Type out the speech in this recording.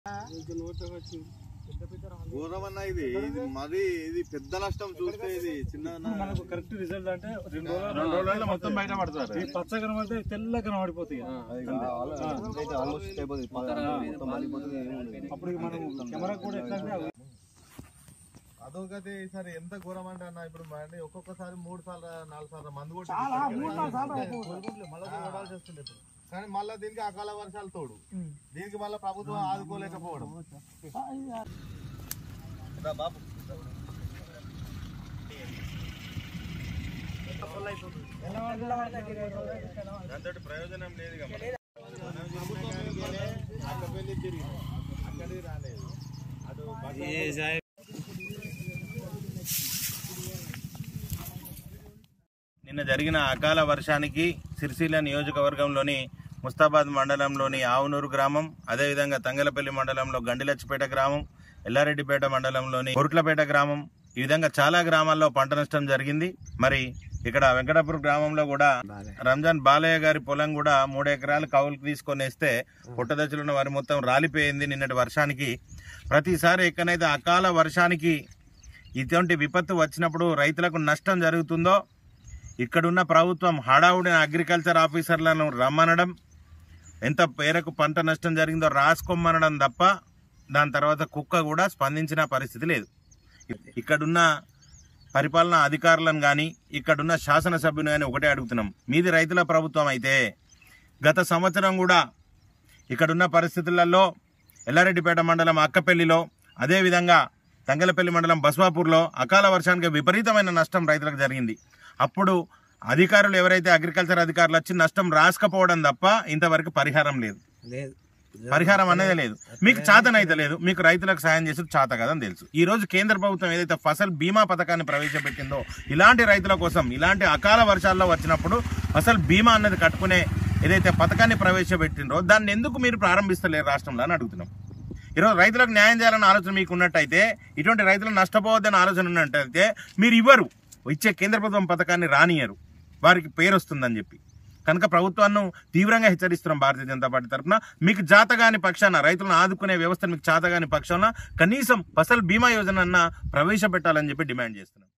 ఘోరమన్న ఇది ఇది మరి ఇది పెద్ద నష్టం చూస్తే ఇది చిన్న మనకు కరెక్ట్ రిజల్ట్ అంటే రెండు రోజులు రెండు రోజుల్లో మొత్తం బయట పడతారు ఈ పచ్చ కనబడితే తెల్ల కనబడిపోతాయి ఆల్మోస్ట్ అయిపోతుంది మొత్తం మాలిపోతుంది అప్పుడు ఇక మనం కెమెరా కూడా ఎట్లా అంటే అవి అదొకటి సరే ఎంత ఘోరం అంటే అన్న ఇప్పుడు మరి ఒక్కొక్కసారి మూడు సార్లు నాలుగు సార్లు మందు కొట్టి మళ్ళీ కొడాల్సి వస్తుంది ఇప్పుడు కానీ మళ్ళీ దీనికి అకాల వర్షాలు తోడు దీనికి మళ్ళీ ప్రభుత్వం ఆదుకోలేకపోవడం రా బాబు దాంతో ప్రయోజనం లేదు అక్కడికి తిరిగి అక్కడికి రాలేదు అటు నిన్న జరిగిన అకాల వర్షానికి సిరిసిల్ల నియోజకవర్గంలోని ముస్తాబాద్ మండలంలోని ఆవునూరు గ్రామం అదేవిధంగా తంగలపల్లి మండలంలో గండిలచ్చిపేట గ్రామం ఎల్లారెడ్డిపేట మండలంలోని కొరుట్లపేట గ్రామం ఈ విధంగా చాలా గ్రామాల్లో పంట నష్టం జరిగింది మరి ఇక్కడ వెంకటాపూర్ గ్రామంలో కూడా రంజాన్ బాలయ్య గారి పొలం కూడా మూడు ఎకరాలు కౌలుకు తీసుకొని వేస్తే పుట్టదశలో ఉన్న వరి మొత్తం రాలిపోయింది నిన్నటి వర్షానికి ప్రతిసారి ఎక్కడైతే అకాల వర్షానికి ఇటువంటి విపత్తు వచ్చినప్పుడు రైతులకు నష్టం జరుగుతుందో ఇక్కడున్న ప్రభుత్వం హడావుడిన అగ్రికల్చర్ ఆఫీసర్లను రమ్మనడం ఎంత పేరకు పంట నష్టం జరిగిందో రాసుకోమనడం తప్ప దాని తర్వాత కుక్క కూడా స్పందించిన పరిస్థితి లేదు ఇక్కడున్న పరిపాలనా అధికారులను కానీ ఇక్కడున్న శాసనసభ్యుని కానీ ఒకటే అడుగుతున్నాం మీది రైతుల ప్రభుత్వం అయితే గత సంవత్సరం కూడా ఇక్కడున్న పరిస్థితులలో ఎల్లారెడ్డిపేట మండలం అక్కపల్లిలో అదేవిధంగా తంగలపల్లి మండలం బస్వాపూర్లో అకాల వర్షానికి విపరీతమైన నష్టం రైతులకు జరిగింది అప్పుడు అధికారులు ఎవరైతే అగ్రికల్చర్ అధికారులు వచ్చి నష్టం రాసుకపోవడం తప్ప ఇంతవరకు పరిహారం లేదు పరిహారం అనేది లేదు మీకు చాతనైతే లేదు మీకు రైతులకు సాయం చేసి చాత కదని తెలుసు ఈ రోజు కేంద్ర ప్రభుత్వం ఏదైతే ఫసల్ బీమా పథకాన్ని ప్రవేశపెట్టిందో ఇలాంటి రైతుల కోసం ఇలాంటి అకాల వర్షాల్లో వచ్చినప్పుడు ఫసల్ బీమా అన్నది కట్టుకునే ఏదైతే పథకాన్ని ప్రవేశపెట్టిండ్రో దాన్ని ఎందుకు మీరు ప్రారంభిస్తలేరు రాష్ట్రంలో అని అడుగుతున్నాం ఈరోజు రైతులకు న్యాయం చేయాలన్న ఆలోచన మీకు ఉన్నట్టయితే ఇటువంటి రైతులు నష్టపోవద్దని ఆలోచన ఉన్నట్టయితే మీరు ఇవ్వరు ఇచ్చే కేంద్ర ప్రభుత్వం పథకాన్ని రానియరు వారికి పేరు వస్తుందని చెప్పి కనుక ప్రభుత్వాన్ని తీవ్రంగా హెచ్చరిస్తున్నాం భారతీయ జనతా పార్టీ తరఫున మీకు జాతగాని పక్షాన రైతులను ఆదుకునే వ్యవస్థ మీకు జాతగాని పక్షాన కనీసం ఫసల్ బీమా యోజన ప్రవేశపెట్టాలని చెప్పి డిమాండ్ చేస్తున్నాం